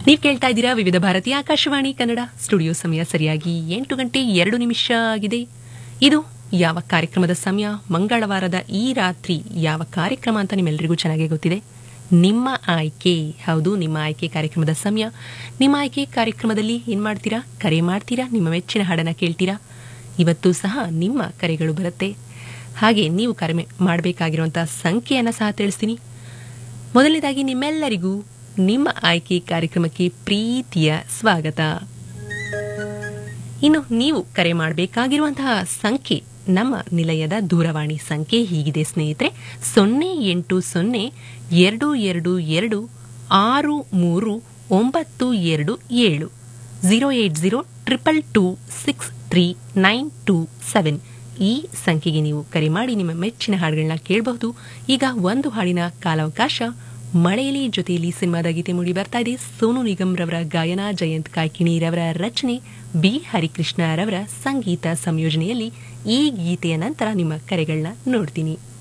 ನೀವು ಕೇಳ್ತಾ ಇದ್ದೀರಾ ವಿವಿಧ ಭಾರತಿ ಆಕಾಶವಾಣಿ ಕನ್ನಡ ಸ್ಟುಡಿಯೋ ಸಮಯ ಸರಿಯಾಗಿ ಎಂಟು ಗಂಟೆ ಎರಡು ನಿಮಿಷ ಆಗಿದೆ ಇದು ಯಾವ ಕಾರ್ಯಕ್ರಮದ ಸಮಯ ಮಂಗಳವಾರದ ಈ ರಾತ್ರಿ ಯಾವ ಕಾರ್ಯಕ್ರಮ ಅಂತ ನಿಮ್ಮೆಲ್ಲರಿಗೂ ಚೆನ್ನಾಗಿ ಗೊತ್ತಿದೆ ನಿಮ್ಮ ಆಯ್ಕೆ ಹೌದು ನಿಮ್ಮ ಆಯ್ಕೆ ಕಾರ್ಯಕ್ರಮದ ಸಮಯ ನಿಮ್ಮ ಆಯ್ಕೆ ಕಾರ್ಯಕ್ರಮದಲ್ಲಿ ಏನ್ ಮಾಡ್ತೀರಾ ಕರೆ ಮಾಡ್ತೀರಾ ನಿಮ್ಮ ಮೆಚ್ಚಿನ ಹಾಡನ್ನ ಕೇಳ್ತೀರಾ ಇವತ್ತು ಸಹ ನಿಮ್ಮ ಕರೆಗಳು ಬರುತ್ತೆ ಹಾಗೆ ನೀವು ಕರೆ ಮಾಡಬೇಕಾಗಿರುವಂತಹ ಸಂಖ್ಯೆಯನ್ನ ಸಹ ತಿಳಿಸ್ತೀನಿ ಮೊದಲನೇದಾಗಿ ನಿಮ್ಮೆಲ್ಲರಿಗೂ ನಿಮ್ಮ ಆಯ್ಕೆ ಕಾರ್ಯಕ್ರಮಕ್ಕೆ ಪ್ರೀತಿಯ ಸ್ವಾಗತ ಇನ್ನು ನೀವು ಕರೆ ಮಾಡಬೇಕಾಗಿರುವಂತಹ ಸಂಖ್ಯೆ ನಮ್ಮ ನಿಲಯದ ದೂರವಾಣಿ ಸಂಖ್ಯೆ ಹೀಗಿದೆ ಸ್ನೇಹಿತರೆ ಸೊನ್ನೆ ಎಂಟು ಸೊನ್ನೆ ಎರಡು ಎರಡು ಎರಡು ಆರು ಮೂರು ಒಂಬತ್ತು ಎರಡು ಏಳು zero eight zero triple two six three nine two seven ಈ ಸಂಖ್ಯೆಗೆ ನೀವು ಕರೆ ಮಾಡಿ ನಿಮ್ಮ ಮೆಚ್ಚಿನ ಹಾಡುಗಳನ್ನ ಕೇಳಬಹುದು ಈಗ ಒಂದು ಹಾಡಿನ ಕಾಲಾವಕಾಶ ಮಳೆಯಲ್ಲಿ ಜೊತೆಯಲ್ಲಿ ಸಿನಿಮಾದ ಗೀತೆ ಮೂಡಿ ಬರ್ತಾ ಇದೆ ಸೋನು ನಿಗಮ್ ರವರ ಗಾಯನ ಜಯಂತ್ ಕಾಯ್ಕಿಣಿ ರವರ ರಚನೆ ಬಿ ಹರಿಕೃಷ್ಣ ರವರ ಸಂಗೀತ ಸಂಯೋಜನೆಯಲ್ಲಿ ಈ ಗೀತೆಯ ನಂತರ ನಿಮ್ಮ ಕರೆಗಳನ್ನ ನೋಡ್ತೀನಿ